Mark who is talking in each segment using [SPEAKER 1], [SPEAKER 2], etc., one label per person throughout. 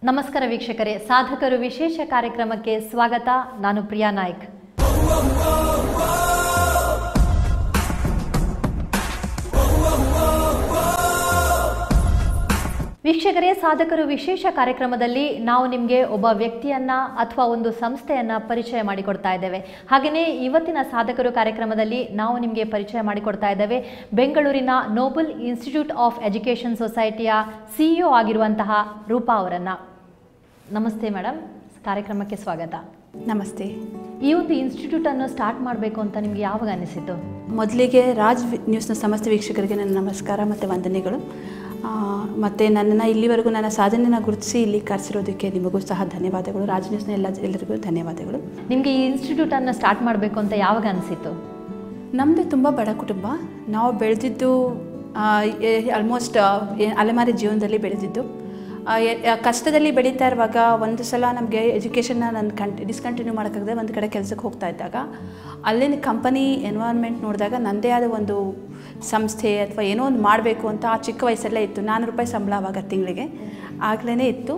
[SPEAKER 1] ನಮಸ್ಕಾರ ವೀಕ್ಷಕರೇ ಸಾಧಕರು ವಿಶೇಷ ಕಾರ್ಯಕ್ರಮಕ್ಕೆ ಸ್ವಾಗತ ನಾನು ಪ್ರಿಯಾ ನಾಯ್ಕ್ ವೀಕ್ಷಕರೇ ಸಾಧಕರು ವಿಶೇಷ ಕಾರ್ಯಕ್ರಮದಲ್ಲಿ ನಾವು ನಿಮಗೆ ಒಬ್ಬ ವ್ಯಕ್ತಿಯನ್ನ ಅಥವಾ ಒಂದು ಸಂಸ್ಥೆಯನ್ನ ಪರಿಚಯ ಮಾಡಿಕೊಡ್ತಾ ಇದ್ದೇವೆ ಹಾಗೆಯೇ ಇವತ್ತಿನ ಸಾಧಕರು ಕಾರ್ಯಕ್ರಮದಲ್ಲಿ ನಾವು ನಿಮಗೆ ಪರಿಚಯ ಮಾಡಿಕೊಡ್ತಾ ಇದ್ದೇವೆ ಬೆಂಗಳೂರಿನ ನೋಬಲ್ ಇನ್ಸ್ಟಿಟ್ಯೂಟ್ ಆಫ್ ಎಜುಕೇಷನ್ ಸೊಸೈಟಿಯ ಸಿಇಒ ಆಗಿರುವಂತಹ ರೂಪಾ ಅವರನ್ನ ನಮಸ್ತೆ ಮೇಡಮ್ ಕಾರ್ಯಕ್ರಮಕ್ಕೆ ಸ್ವಾಗತ
[SPEAKER 2] ನಮಸ್ತೆ
[SPEAKER 1] ಈ ಒಂದು ಇನ್ಸ್ಟಿಟ್ಯೂಟ್ ಅನ್ನು ಸ್ಟಾರ್ಟ್ ಮಾಡಬೇಕು ಅಂತ ನಿಮ್ಗೆ ಯಾವಾಗ ಅನಿಸಿತು
[SPEAKER 2] ಮೊದಲಿಗೆ ರಾಜ್ ವಿ- ನ್ಯೂಸ್ನ ಸಮಸ್ತ ವೀಕ್ಷಕರಿಗೆ ನನ್ನ ನಮಸ್ಕಾರ ಮತ್ತು ವಂದನೆಗಳು ಆ, ಮತ್ತು ನನ್ನನ್ನು ಇಲ್ಲಿವರೆಗೂ ನನ್ನ ಸಾಧನೆಯನ್ನು ಗುರುತಿಸಿ ಇಲ್ಲಿ ಕರೆಸಿರೋದಕ್ಕೆ ನಿಮಗೂ ಸಹ ಧನ್ಯವಾದಗಳು ರಾಜ್ ನ್ಯೂಸ್ನ ಎಲ್ಲ ಎಲ್ಲರಿಗೂ ಧನ್ಯವಾದಗಳು
[SPEAKER 1] ನಿಮಗೆ ಈ ಇನ್ಸ್ಟಿಟ್ಯೂಟ್ ಅನ್ನು ಸ್ಟಾರ್ಟ್ ಮಾಡಬೇಕು ಅಂತ ಯಾವಾಗ ಅನಿಸಿತು
[SPEAKER 2] ನಮ್ಮದು ತುಂಬ ಬಡ ಕುಟುಂಬ ನಾವು ಬೆಳೆದಿದ್ದು ಆಲ್ಮೋಸ್ಟ್ ಅಲೆಮಾರಿ ಜೀವನದಲ್ಲಿ ಬೆಳೆದಿದ್ದು ಆ, ಎ- ಆ, ಕಷ್ಟದಲ್ಲಿ ಬೆಳೀತಾ ಇರುವಾಗ ಒಂದು ಸಲ ನಮಗೆ ಎಜುಕೇಷನ್ನ ನಾನು ಕಂಟ್ ಡಿಸ್ಕಂಟಿನ್ಯೂ ಮಾಡೋಕ್ಕಾಗದೆ ಒಂದು ಕಡೆ ಕೆಲಸಕ್ಕೆ ಹೋಗ್ತಾ ಇದ್ದಾಗ ಅಲ್ಲಿನ ಕಂಪನಿ ಎನ್ವೈರ್ನ್ಮೆಂಟ್ ನೋಡಿದಾಗ ನನ್ನದೇ ಆದ ಒಂದು ಸಂಸ್ಥೆ ಅಥವಾ ಏನೋ ಒಂದು ಮಾಡಬೇಕು ಅಂತ ಆ ಚಿಕ್ಕ ವಯಸ್ಸಲ್ಲೇ ಇತ್ತು ನಾನ್ನೂರು ರೂಪಾಯಿ ಸಂಬಳ ಆವಾಗ ತಿಂಗಳಿಗೆ ಆಗಲೇ ಇತ್ತು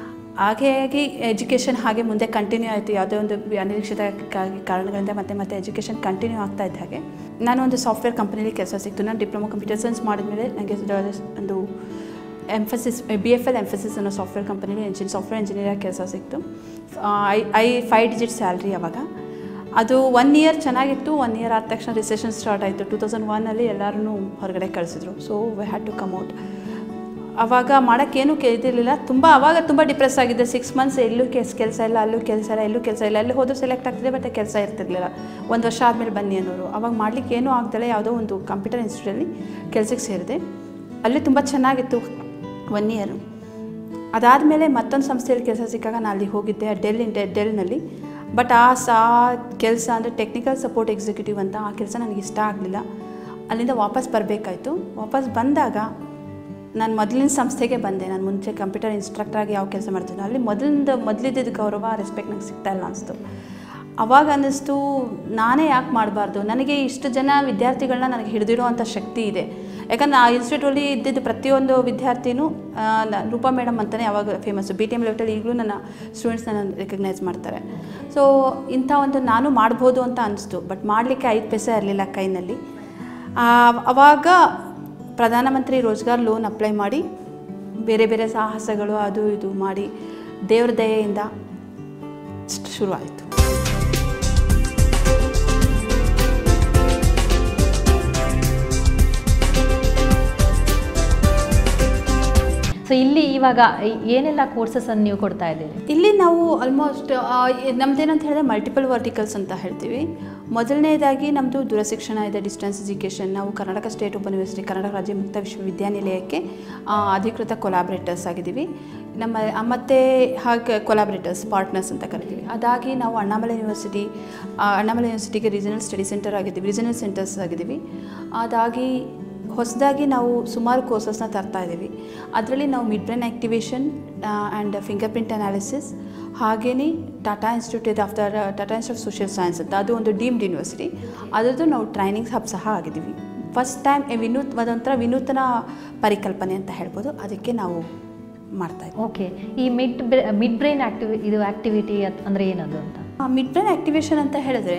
[SPEAKER 2] ಹಾಗಾಗಿ ಎಜುಕೇಷನ್ ಹಾಗೆ ಮುಂದೆ ಕಂಟಿನ್ಯೂ ಆಯಿತು ಯಾವುದೋ ಒಂದು ಅನಿರೀಕ್ಷಿತ ಕಾ- ಕಾರಣಗಳಿಂದ ಮತ್ತೆ ಮತ್ತೆ ಎಜುಕೇಷನ್ ಕಂಟಿನ್ಯೂ ಆಗ್ತಾ ಇದ್ದ ಹಾಗೆ ನಾನು ಒಂದು ಸಾಫ್ಟ್ವೇರ್ ಕಂಪನಿಲಿ ಕೆಲಸ ಸಿಕ್ತು ನಾನು ಡಿಪ್ಲೊಮಾ ಕಂಪ್ಯೂಟರ್ ಸೈನ್ಸ್ ಮಾಡಿದ್ಮೇಲೆ ನನಗೆ ಒಂದು Mphasis B F L Mphasis ಅನ್ನೋ ಸಾಫ್ಟ್ವೇರ್ ಕಂಪನಿಲಿ ಎಂಜಿನ್ ಸಾಫ್ಟ್ವೇರ್ ಇಂಜಿನಿಯರ್ ಕೆಲಸ ಸಿಕ್ತು I I five digit salary ಅವಾಗ ಅದು ಒನ್ ಇಯರ್ ಚೆನ್ನಾಗಿತ್ತು ಒನ್ ಇಯರ್ ಆದ ತಕ್ಷಣ ರಿಸೆಷನ್ ಸ್ಟಾರ್ಟ್ ಆಯಿತು ಟೂ ತೌಸಂಡ್ ಒನ್ನಲ್ಲಿ ಎಲ್ಲರೂ ಹೊರಗಡೆ ಕಳಿಸಿದ್ರು so we had to come out ಅವಾಗ ಮಾಡೋಕ್ಕೇನು ಕೆ ಇದಿರಲಿಲ್ಲ ತುಂಬ ಅವಾಗ ತುಂಬ ಡಿಪ್ರೆಸ್ ಆಗಿದ್ದೆ ಸಿಕ್ಸ್ ಮಂತ್ಸ್ ಎಲ್ಲೂ ಕೆಸ್ ಕೆಲಸ ಇಲ್ಲ ಅಲ್ಲೂ ಕೆಲಸ ಇಲ್ಲ ಎಲ್ಲೂ ಕೆಲಸ ಇಲ್ಲ ಅಲ್ಲಿ ಹೋದರೂ ಸೆಲೆಕ್ಟ್ ಆಗ್ತಿದೆ ಬಟ್ ಕೆಲಸ ಇರ್ತಿರ್ಲಿಲ್ಲ ಒಂದು ವರ್ಷ ಆದಮೇಲೆ ಬನ್ನಿ ಅನ್ನೋರು ಅವಾಗ ಮಾಡ್ಲಿಕ್ಕೆ ಏನೂ ಆಗ್ದಲೇ ಯಾವುದೋ ಒಂದು ಕಂಪ್ಯೂಟರ್ ಇನ್ಸ್ಟಿಟ್ಯೂಟಲ್ಲಿ ಕೆಲಸಕ್ಕೆ ಸೇರಿದೆ ಅಲ್ಲಿ ತುಂಬ ಚೆನ್ನಾಗಿತ್ತು ಒನ್ ಇಯರು ಅದಾದಮೇಲೆ ಮತ್ತೊಂದು ಸಂಸ್ಥೆಯಲ್ಲಿ ಕೆಲಸ ಸಿಕ್ಕಾಗ ನಾನು ಅಲ್ಲಿ ಹೋಗಿದ್ದೆ ಡೆಲ್ ಇಂಟೆ ಡೆಲ್ನಲ್ಲಿ ಬಟ್ ಆ ಸಾ ಕೆಲಸ ಅಂದರೆ ಟೆಕ್ನಿಕಲ್ ಸಪೋರ್ಟ್ ಎಕ್ಸಿಕ್ಯೂಟಿವ್ ಅಂತ ಆ ಕೆಲಸ ನನಗೆ ಇಷ್ಟ ಆಗಲಿಲ್ಲ ಅಲ್ಲಿಂದ ವಾಪಸ್ ಬರಬೇಕಾಯ್ತು ವಾಪಸ್ ಬಂದಾಗ ನಾನು ಮೊದಲಿನ ಸಂಸ್ಥೆಗೆ ಬಂದೆ ನಾನು ಮುಂಚೆ ಕಂಪ್ಯೂಟರ್ ಇನ್ಸ್ಟ್ರಕ್ಟರಾಗಿ ಯಾವ ಕೆಲಸ ಮಾಡ್ತಿದ್ದೆ ಅಲ್ಲಿ ಮೊದಲಿಂದ ಮೊದಲಿದ್ದ ಗೌರವ ರೆಸ್ಪೆಕ್ಟ್ ನಂಗೆ ಸಿಗ್ತಾ ಇಲ್ಲ ಅನಿಸ್ತು ಅವಾಗ ಅನ್ನಿಸ್ತು ನಾನೇ ಯಾಕೆ ಮಾಡಬಾರ್ದು ನನಗೆ ಇಷ್ಟು ಜನ ವಿದ್ಯಾರ್ಥಿಗಳನ್ನ ನನಗೆ ಹಿಡಿದಿಡೋ ಅಂಥ ಶಕ್ತಿ ಇದೆ ಯಾಕಂದ್ರೆ ಆ ಇನ್ಸ್ಟಿಟ್ಯೂಟಲ್ಲಿ ಇದ್ದಿದ್ದು ಪ್ರತಿಯೊಂದು ವಿದ್ಯಾರ್ಥಿನೂ ಆ, ನ- ರೂಪಾ ಮೇಡಮ್ ಅಂತಲೇ ಯಾವಾಗ ಫೇಮಸ್ಸು ಬಿ ಟಿ ಎಮ್ ಲೆವೆಟಲ್ಲಿ ಈಗಲೂ ನನ್ನ ಸ್ಟೂಡೆಂಟ್ಸ್ನ ನಾನು ರೆಕಗ್ನೈಸ್ ಮಾಡ್ತಾರೆ ಸೊ ಇಂಥ ಒಂದು ನಾನು ಮಾಡ್ಬೋದು ಅಂತ ಅನಿಸ್ತು ಬಟ್ ಮಾಡಲಿಕ್ಕೆ ಐದು ಪೈಸೆ ಇರಲಿಲ್ಲ ಕೈನಲ್ಲಿ ಆ, ಅವಾಗ ಪ್ರಧಾನಮಂತ್ರಿ ರೋಜ್ಗಾರ್ ಲೋನ್ ಅಪ್ಲೈ ಮಾಡಿ ಬೇರೆ ಬೇರೆ ಸಾಹಸಗಳು ಅದು ಇದು ಮಾಡಿ ದೇವ್ರ ದಯೆಯಿಂದ ಶುರು ಆಯಿತು
[SPEAKER 1] ಸೊ ಇಲ್ಲಿ ಇವಾಗ ಏನೆಲ್ಲ ಕೋರ್ಸಸ್ ಅನ್ನು ನೀವು ಕೊಡ್ತಾ ಇದ್ದೀರಿ
[SPEAKER 2] ಇಲ್ಲಿ ನಾವು ಆಲ್ಮೋಸ್ಟ್ ನಮ್ದೇನಂತ ಹೇಳಿದ್ರೆ ಮಲ್ಟಿಪಲ್ ವರ್ಟಿಕಲ್ಸ್ ಅಂತ ಹೇಳ್ತೀವಿ ಮೊದಲನೇದಾಗಿ ನಮ್ಮದು ದೂರಶಿಕ್ಷಣ ಇದೆ ಡಿಸ್ಟೆನ್ಸ್ ಎಜುಕೇಷನ್ ನಾವು Karnataka state open university Karnataka ರಾಜ್ಯ ಮುಕ್ತ ವಿಶ್ವವಿದ್ಯಾನಿಲಯಕ್ಕೆ ಆ, ಅಧಿಕೃತ ಕೊಲಾಬ್ರೇಟರ್ಸ್ ಆಗಿದ್ದೀವಿ ನಮ್ಮ ಆ, ಮತ್ತೆ ಹಾಗೆ ಕೊಲಾಬ್ರೇಟರ್ಸ್ ಪಾರ್ಟ್ನರ್ಸ್ ಅಂತ ಕರಿತೀವಿ ಅದಾಗಿ ನಾವು ಅಣ್ಣಾಮಲೈ ಯೂನಿವರ್ಸಿಟಿ ಆ, ಅಣ್ಣಾಮಲೈ ಯೂನಿವರ್ಸಿಟಿಗೆ ರೀಜನಲ್ ಸ್ಟಡಿ ಸೆಂಟರ್ ಆಗಿದ್ದೀವಿ ರೀಜನಲ್ ಸೆಂಟರ್ಸ್ ಆಗಿದ್ದೀವಿ ಅದಾಗಿ ಹೊಸದಾಗಿ ನಾವು ಸುಮಾರು ಕೋರ್ಸಸ್ನ ತರ್ತಾ ಇದ್ದೀವಿ ಅದರಲ್ಲಿ ನಾವು mid brain activation and fingerprint analysis ಹಾಗೆಯೇ Tata institute of the Tata institute of social science ಅಂತ ಅದು ಒಂದು ಡೀಮ್ಡ್ ಯೂನಿವರ್ಸಿಟಿ ಅದರದ್ದು ನಾವು ಟ್ರೈನಿಂಗ್ ಹಬ್ ಸಹ ಆಗಿದ್ದೀವಿ ಫಸ್ಟ್ ಟೈಮ್ ವಿನೂತ್ ಅದೊಂಥರ ವಿನೂತನ ಪರಿಕಲ್ಪನೆ ಅಂತ ಹೇಳ್ಬೋದು ಅದಕ್ಕೆ ನಾವು ಮಾಡ್ತಾ ಇದ್ದೀವಿ
[SPEAKER 1] ಓಕೆ ಈ ಮಿಡ್ ಮಿಡ್ ಬ್ರೈನ್ ಆಕ್ಟಿವಿ ಇದು ಆಕ್ಟಿವಿಟಿ ಅಂದರೆ ಏನದು ಅಂತ
[SPEAKER 2] ಮಿಡ್ ಬ್ರೈನ್ ಆ್ಯಕ್ಟಿವೇಷನ್ ಅಂತ ಹೇಳಿದ್ರೆ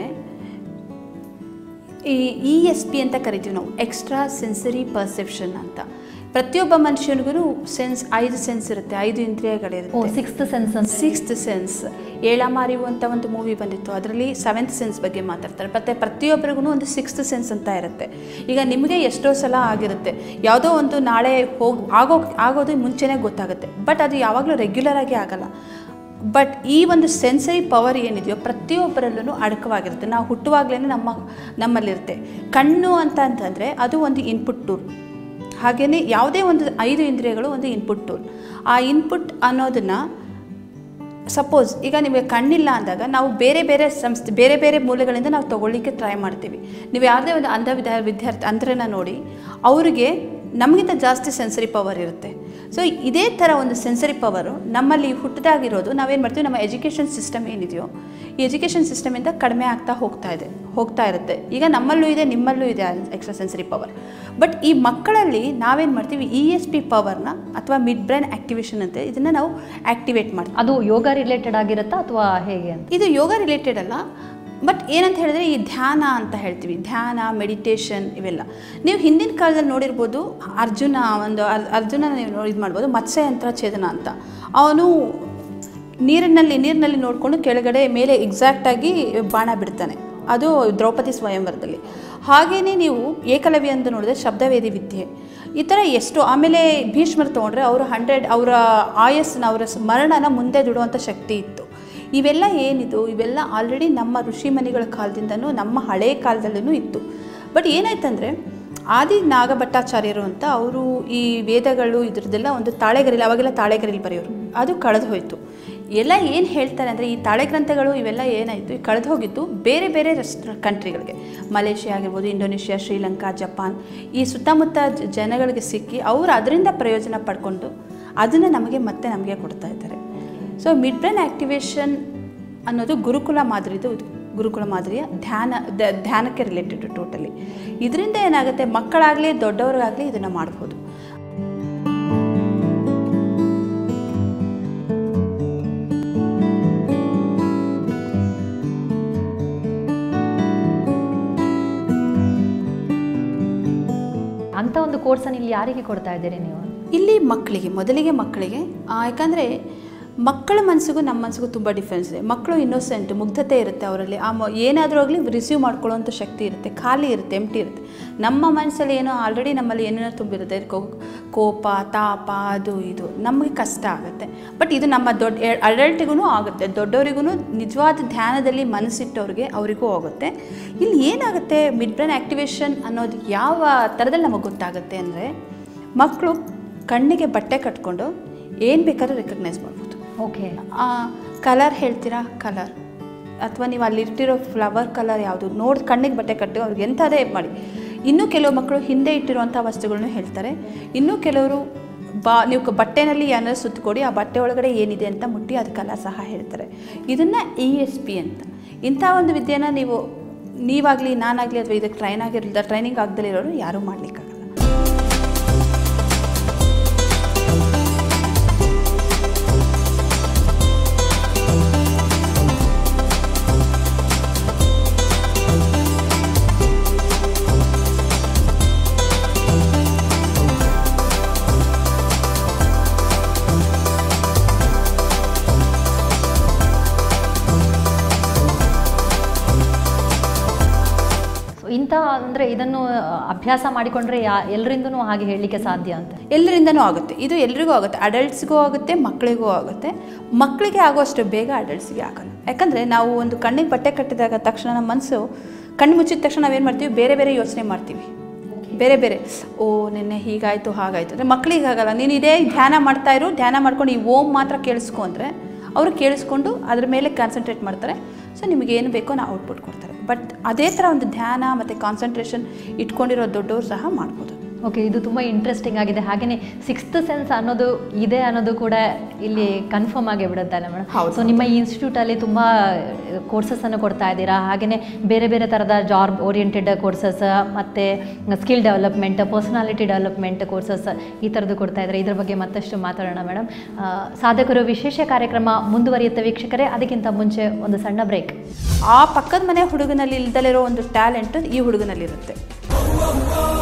[SPEAKER 2] ಈ ಇ ಎಸ್ ಪಿ ಅಂತ ಕರಿತೀವಿ ನಾವು ಎಕ್ಸ್ಟ್ರಾ ಸೆನ್ಸರಿ ಪರ್ಸೆಪ್ಷನ್ ಅಂತ ಪ್ರತಿಯೊಬ್ಬ ಮನುಷ್ಯನಿಗೂ ಸೆನ್ಸ್ ಐದು ಸೆನ್ಸ್ ಇರುತ್ತೆ ಐದು
[SPEAKER 1] ಓ
[SPEAKER 2] ಇಂದ್ರಿಯಗಳಿರುತ್ತೆ
[SPEAKER 1] ಸಿಕ್ಸ್ತ್ ಸೆನ್ಸ್ ಅಂತ
[SPEAKER 2] ಸಿಕ್ಸ್ತ್ ಸೆನ್ಸ್ ಏಳಮಾರಿವು ಅಂತ ಒಂದು ಮೂವಿ ಬಂದಿತ್ತು ಅದರಲ್ಲಿ ಸೆವೆಂತ್ ಸೆನ್ಸ್ ಬಗ್ಗೆ ಮಾತಾಡ್ತಾರೆ ಮತ್ತು ಪ್ರತಿಯೊಬ್ಬರಿಗೂ ಒಂದು ಸಿಕ್ಸ್ತ್ ಸೆನ್ಸ್ ಅಂತ ಇರುತ್ತೆ ಈಗ ನಿಮಗೆ ಎಷ್ಟೋ ಸಲ ಆಗಿರುತ್ತೆ ಯಾವುದೋ ಒಂದು ನಾಳೆ ಹೋಗಿ ಆಗೋ ಆಗೋದು ಮುಂಚೆನೇ ಗೊತ್ತಾಗುತ್ತೆ ಬಟ್ ಅದು ಯಾವಾಗಲೂ ರೆಗ್ಯುಲರ್ ಆಗಿ ಆಗಲ್ಲ ಬಟ್ ಈ ಒಂದು ಸೆನ್ಸರಿ ಪವರ್ ಏನಿದೆಯೋ ಪ್ರತಿಯೊಬ್ಬರಲ್ಲೂ ಅಡಕವಾಗಿರುತ್ತೆ ನಾವು ಹುಟ್ಟುವಾಗಲೇ ನಮ್ಮ ನಮ್ಮಲ್ಲಿರುತ್ತೆ ಕಣ್ಣು ಅಂತ ಅಂತಂದರೆ ಅದು ಒಂದು ಇನ್ಪುಟ್ ಟೂಲ್ ಹಾಗೆಯೇ ಯಾವುದೇ ಒಂದು ಐದು ಇಂದ್ರಿಯಗಳು ಒಂದು ಇನ್ಪುಟ್ ಟೂಲ್ ಆ ಇನ್ಪುಟ್ ಅನ್ನೋದನ್ನು ಸಪೋಸ್ ಈಗ ನಿಮಗೆ ಕಣ್ಣಿಲ್ಲ ಅಂದಾಗ ನಾವು ಬೇರೆ ಬೇರೆ ಸಂಸ್ಥೆ ಬೇರೆ ಬೇರೆ ಮೂಲಗಳಿಂದ ನಾವು ತೊಗೊಳ್ಳಿಕ್ಕೆ ಟ್ರೈ ಮಾಡ್ತೀವಿ ನೀವು ಯಾವುದೇ ಒಂದು ಅಂಧ ವಿದ್ಯಾ ವಿದ್ಯಾರ್ಥಿ ಅಂಧರನ್ನ ನೋಡಿ ಅವರಿಗೆ ನಮಗಿಂತ ಜಾಸ್ತಿ ಸೆನ್ಸರಿ ಪವರ್ ಇರುತ್ತೆ ಸೊ ಇದೇ ಥರ ಒಂದು ಸೆನ್ಸರಿ ಪವರು ನಮ್ಮಲ್ಲಿ ಹುಟ್ಟದಾಗಿರೋದು ನಾವೇನು ಮಾಡ್ತೀವಿ ನಮ್ಮ ಎಜುಕೇಷನ್ ಸಿಸ್ಟಮ್ ಏನಿದೆಯೋ ಈ ಎಜುಕೇಷನ್ ಸಿಸ್ಟಮಿಂದ ಕಡಿಮೆ ಆಗ್ತಾ ಹೋಗ್ತಾ ಇದೆ ಹೋಗ್ತಾ ಇರುತ್ತೆ ಈಗ ನಮ್ಮಲ್ಲೂ ಇದೆ ನಿಮ್ಮಲ್ಲೂ ಇದೆ ಎಕ್ಸ್ಟ್ರಾ ಸೆನ್ಸರಿ ಪವರ್ ಬಟ್ ಈ ಮಕ್ಕಳಲ್ಲಿ ನಾವೇನು ಮಾಡ್ತೀವಿ ಇ ಎಸ್ ಪಿ ಪವರ್ನ ಅಥವಾ ಮಿಡ್ ಬ್ರೈನ್ ಆಕ್ಟಿವೇಶನ್ ಅಂತ ಇದನ್ನು ನಾವು ಆಕ್ಟಿವೇಟ್ ಮಾಡ್ತೀವಿ
[SPEAKER 1] ಅದು ಯೋಗ ರಿಲೇಟೆಡ್ ಆಗಿರುತ್ತಾ ಅಥವಾ ಹೇಗೆ ಅಂತ
[SPEAKER 2] ಇದು ಯೋಗ ರಿಲೇಟೆಡ್ ಅಲ್ಲ ಬಟ್ ಏನಂತ ಹೇಳಿದ್ರೆ ಈ ಧ್ಯಾನ ಅಂತ ಹೇಳ್ತೀವಿ ಧ್ಯಾನ ಮೆಡಿಟೇಷನ್ ಇವೆಲ್ಲ ನೀವು ಹಿಂದಿನ ಕಾಲದಲ್ಲಿ ನೋಡಿರ್ಬೋದು ಅರ್ಜುನ ಒಂದು ಅರ್- ಅರ್ಜುನ ನೀವು ಇದು ಮಾಡ್ಬೋದು ಮತ್ಸ್ಯಯಂತ್ರ ಛೇದನ ಅಂತ ಅವನು ನೀರಿನಲ್ಲಿ ನೀರಿನಲ್ಲಿ ನೋಡಿಕೊಂಡು ಕೆಳಗಡೆ ಮೇಲೆ ಎಕ್ಸಾಕ್ಟಾಗಿ ಬಾಣ ಬಿಡ್ತಾನೆ ಅದು ದ್ರೌಪದಿ ಸ್ವಯಂವರದಲ್ಲಿ ಹಾಗೆಯೇ ನೀವು ಏಕಲವ್ಯ ಅಂತ ನೋಡಿದ್ರೆ ಶಬ್ದವೇದಿ ವಿದ್ಯೆ ಈ ಥರ ಎಷ್ಟು ಆಮೇಲೆ ಭೀಷ್ಮರು ತೊಗೊಂಡ್ರೆ ಅವರು ಹಂಡ್ರೆಡ್ ಅವರ ಆಯಸ್ಸನ್ನ ಅವರ ಸ್- ಮರಣನ ಮುಂದೆ ದುಡುವಂಥ ಶಕ್ತಿ ಇತ್ತು ಇವೆಲ್ಲ ಏನಿದು ಇವೆಲ್ಲ ಆಲ್ರೆಡಿ ನಮ್ಮ ಋಷಿಮನಿಗಳ ಕಾಲದಿಂದನೂ ನಮ್ಮ ಹಳೆಯ ಕಾಲದಲ್ಲೂ ಇತ್ತು ಬಟ್ ಏನಾಯ್ತಂದರೆ ಆದಿ ನಾಗಭಟ್ಟಾಚಾರ್ಯರು ಅಂತ ಅವರು ಈ ವೇದಗಳು ಇದ್ರದ್ದೆಲ್ಲ ಒಂದು ತಾಳೆಗರಿಲಿ ಅವಾಗೆಲ್ಲ ತಾಳೆಗರಿಲಿ ಬರೆಯೋರು ಅದು ಕಳೆದು ಹೋಯಿತು ಎಲ್ಲ ಏನು ಹೇಳ್ತಾರೆ ಅಂದರೆ ಈ ತಾಳೆ ಗ್ರಂಥಗಳು ಇವೆಲ್ಲ ಏನಾಯಿತು ಈ ಕಳೆದು ಹೋಗಿದ್ದು ಬೇರೆ ಬೇರೆ ರೆಸ್ಟ್ ಕಂಟ್ರಿಗಳಿಗೆ ಮಲೇಷ್ಯಾ ಆಗಿರ್ಬೋದು ಇಂಡೋನೇಷ್ಯಾ ಶ್ರೀಲಂಕಾ ಜಪಾನ್ ಈ ಸುತ್ತಮುತ್ತ ಜ- ಜನಗಳಿಗೆ ಸಿಕ್ಕಿ ಅವರು ಅದರಿಂದ ಪ್ರಯೋಜನ ಪಡ್ಕೊಂಡು ಅದನ್ನು ನಮಗೆ ಮತ್ತೆ ನಮಗೆ ಕೊಡ್ತಾ ಇದ್ದಾರೆ ಸೊ ಮಿಡ್ ಬ್ರೈನ್ ಆ್ಯಕ್ಟಿವೇಶನ್ ಅನ್ನೋದು ಗುರುಕುಲ ಮಾದರಿದು ಇದು ಗುರುಕುಲ ಮಾದರಿಯ ಧ್ಯಾನ ದ- ಧ್ಯಾನಕ್ಕೆ ರಿಲೇಟೆಡ್ ಟೋಟಲಿ ಇದರಿಂದ ಏನಾಗುತ್ತೆ ಮಕ್ಕಳಾಗಲಿ ದೊಡ್ಡವ್ರಿಗಾಗಲಿ ಇದನ್ನು ಮಾಡ್ಬೋದು
[SPEAKER 1] ಅಂತ ಒಂದು ಕೋರ್ಸನ್ನು ಇಲ್ಲಿ ಯಾರಿಗೆ ಕೊಡ್ತಾ ಇದ್ದೀರಿ ನೀವು
[SPEAKER 2] ಇಲ್ಲಿ ಮಕ್ಕಳಿಗೆ ಮೊದಲಿಗೆ ಮಕ್ಕಳಿಗೆ ಆ, ಯಾಕಂದರೆ ಮಕ್ಕಳ ಮನಸ್ಸಿಗೂ ನಮ್ಮ ಮನಸ್ಸಿಗೂ ತುಂಬ ಡಿಫ್ರೆನ್ಸ್ ಇದೆ ಮಕ್ಕಳು ಇನ್ನೋಸೆಂಟ್ ಮುಗ್ಧತೆ ಇರುತ್ತೆ ಅವರಲ್ಲಿ ಆ ಮ ಏನಾದರೂ ಆಗಲಿ ರಿಸೀವ್ ಮಾಡ್ಕೊಳ್ಳೋಂಥ ಶಕ್ತಿ ಇರುತ್ತೆ ಖಾಲಿ ಇರುತ್ತೆ ಎಂಟಿ ಇರುತ್ತೆ ನಮ್ಮ ಮನಸ್ಸಲ್ಲಿ ಏನೋ ಆಲ್ರೆಡಿ ನಮ್ಮಲ್ಲಿ ಏನೇನೋ ತುಂಬಿರುತ್ತೆ ಕೋ- ಕೋಪ ತಾಪ ಅದು ಇದು ನಮಗೆ ಕಷ್ಟ ಆಗುತ್ತೆ ಬಟ್ ಇದು ನಮ್ಮ ದೊಡ್ಡ ಅಡಲ್ಟಿಗೂ ಆಗುತ್ತೆ ದೊಡ್ಡವರಿಗೂ ನಿಜವಾದ ಧ್ಯಾನದಲ್ಲಿ ಮನಸ್ಸಿಟ್ಟವ್ರಿಗೆ ಅವರಿಗೂ ಆಗುತ್ತೆ ಇಲ್ಲಿ ಏನಾಗುತ್ತೆ ಮಿಡ್ ಬ್ರೈನ್ ಆ್ಯಕ್ಟಿವೇಶನ್ ಅನ್ನೋದು ಯಾವ ಥರದಲ್ಲಿ ನಮಗೆ ಗೊತ್ತಾಗುತ್ತೆ ಅಂದರೆ ಮಕ್ಕಳು ಕಣ್ಣಿಗೆ ಬಟ್ಟೆ ಕಟ್ಕೊಂಡು ಏನು ಬೇಕಾದ್ರೂ ರೆಕಗ್ನೈಸ್ ಮಾಡ್ಬೋದು
[SPEAKER 1] ಓಕೆ
[SPEAKER 2] ಕಲರ್ ಹೇಳ್ತೀರಾ ಕಲರ್ ಅಥವಾ ನೀವು ಅಲ್ಲಿಟ್ಟಿರೋ ಫ್ಲವರ್ ಕಲರ್ ಯಾವುದು ನೋಡಿ ಕಣ್ಣಿಗೆ ಬಟ್ಟೆ ಕಟ್ಟು ಅವ್ರಿಗೆ ಎಂಥದೇ ಮಾಡಿ ಇನ್ನೂ ಕೆಲವು ಮಕ್ಕಳು ಹಿಂದೆ ಇಟ್ಟಿರುವಂಥ ವಸ್ತುಗಳನ್ನೂ ಹೇಳ್ತಾರೆ ಇನ್ನೂ ಕೆಲವರು ಬಾ ನೀವು ಕ- ಬಟ್ಟೆನಲ್ಲಿ ಏನಾದ್ರು ಸುತ್ತಕೊಡಿ ಆ ಬಟ್ಟೆ ಒಳಗಡೆ ಏನಿದೆ ಅಂತ ಮುಟ್ಟಿ ಅದಕ್ಕೆಲ್ಲ ಸಹ ಹೇಳ್ತಾರೆ ಇದನ್ನು ಇ ಎಸ್ ಪಿ ಅಂತ ಇಂಥ ಒಂದು ವಿದ್ಯೆನ ನೀವು ನೀವಾಗಲಿ ನಾನಾಗಲಿ ಅಥವಾ ಇದಕ್ಕೆ ಟ್ರೈನ್ ಆಗಿರಲಿಲ್ಲ ಟ್ರೈನಿಂಗ್ ಆಗದಲ್ಲಿರೋರು ಯಾರೂ ಮಾಡಲಿಕ್ಕಾಗಲ್ಲ
[SPEAKER 1] ಸೊ ಇಂಥ ಅಂದರೆ ಇದನ್ನು ಅಭ್ಯಾಸ ಮಾಡಿಕೊಂಡ್ರೆ ಯಾ ಎಲ್ಲರಿಂದನೂ ಹಾಗೆ ಹೇಳಲಿಕ್ಕೆ ಸಾಧ್ಯ ಅಂತ
[SPEAKER 2] ಎಲ್ಲರಿಂದನೂ ಆಗುತ್ತೆ ಇದು ಎಲ್ರಿಗೂ ಆಗುತ್ತೆ ಅಡಲ್ಟ್ಸ್ಗೂ ಆಗುತ್ತೆ ಮಕ್ಕಳಿಗೂ ಆಗುತ್ತೆ ಮಕ್ಕಳಿಗೆ ಆಗುವಷ್ಟು ಬೇಗ ಅಡಲ್ಟ್ಸ್ಗೆ ಆಗಲ್ಲ ಯಾಕಂದರೆ ನಾವು ಒಂದು ಕಣ್ಣಿಗೆ ಬಟ್ಟೆ ಕಟ್ಟಿದಾಗ ತಕ್ಷಣ ನಮ್ಮ ಮನಸ್ಸು ಕಣ್ಣು ಮುಚ್ಚಿದ ತಕ್ಷಣ ನಾವೇನು ಮಾಡ್ತೀವಿ ಬೇರೆ ಬೇರೆ ಯೋಚನೆ ಮಾಡ್ತೀವಿ ಬೇರೆ ಬೇರೆ ಓ ನಿನ್ನೆ ಹೀಗಾಯಿತು ಹಾಗಾಯಿತು ಅಂದರೆ ಮಕ್ಕಳಿಗೆ ಆಗಲ್ಲ ನೀನು ಇದೇ ಧ್ಯಾನ ಮಾಡ್ತಾ ಇರು ಧ್ಯಾನ ಮಾಡ್ಕೊಂಡು ಈ ಓಮ್ ಮಾತ್ರ ಕೇಳಿಸ್ಕೊ ಅಂದರೆ ಅವರು ಕೇಳಿಸ್ಕೊಂಡು ಅದ್ರ ಮೇಲೆ ಕಾನ್ಸಂಟ್ರೇಟ್ ಮಾಡ್ತಾರೆ ಸೊ ನಿಮಗೆ ಏನು ಬೇಕೋ ನಾವು ಔಟ್ಪುಟ್ ಕೊಡ್ತಾರೆ ಬಟ್ ಅದೇ ಥರ ಒಂದು ಧ್ಯಾನ ಮತ್ತು ಕಾನ್ಸಂಟ್ರೇಷನ್ ಇಟ್ಕೊಂಡಿರೋ ದೊಡ್ಡವರು ಸಹ ಮಾಡ್ಬೋದು
[SPEAKER 1] ಓಕೆ ಇದು ತುಂಬ ಇಂಟ್ರೆಸ್ಟಿಂಗ್ ಆಗಿದೆ ಹಾಗೆಯೇ ಸಿಕ್ಸ್ತ್ ಸೆನ್ಸ್ ಅನ್ನೋದು ಇದೆ ಅನ್ನೋದು ಕೂಡ ಇಲ್ಲಿ ಕನ್ಫರ್ಮ್ ಆಗಿ ಬಿಡುತ್ತಲ್ಲ ಮೇಡಮ್
[SPEAKER 2] ಹೌದು.
[SPEAKER 1] ಸೊ ನಿಮ್ಮ ಈ ಇನ್ಸ್ಟಿಟ್ಯೂಟಲ್ಲಿ ತುಂಬ ಕೋರ್ಸಸ್ಸನ್ನು ಕೊಡ್ತಾ ಇದ್ದೀರಾ ಹಾಗೆಯೇ ಬೇರೆ ಬೇರೆ ಥರದ ಜಾಬ್ ಓರಿಯೆಂಟೆಡ್ ಕೋರ್ಸಸ್ ಮತ್ತು skill development personality development courses ಈ ಥರದ್ದು ಕೊಡ್ತಾ ಇದ್ದಾರೆ ಇದ್ರ ಬಗ್ಗೆ ಮತ್ತಷ್ಟು ಮಾತಾಡೋಣ ಮೇಡಮ್ ಸಾಧಕರು ವಿಶೇಷ ಕಾರ್ಯಕ್ರಮ ಮುಂದುವರಿಯುತ್ತೆ ವೀಕ್ಷಕರೇ ಅದಕ್ಕಿಂತ ಮುಂಚೆ ಒಂದು ಸಣ್ಣ ಬ್ರೇಕ್
[SPEAKER 2] ಆ ಪಕ್ಕದ ಮನೆ ಹುಡುಗನಲ್ಲಿ ಇಲ್ದಲಿರೋ ಒಂದು ಟ್ಯಾಲೆಂಟ್ ಈ ಹುಡುಗನಲ್ಲಿರುತ್ತೆ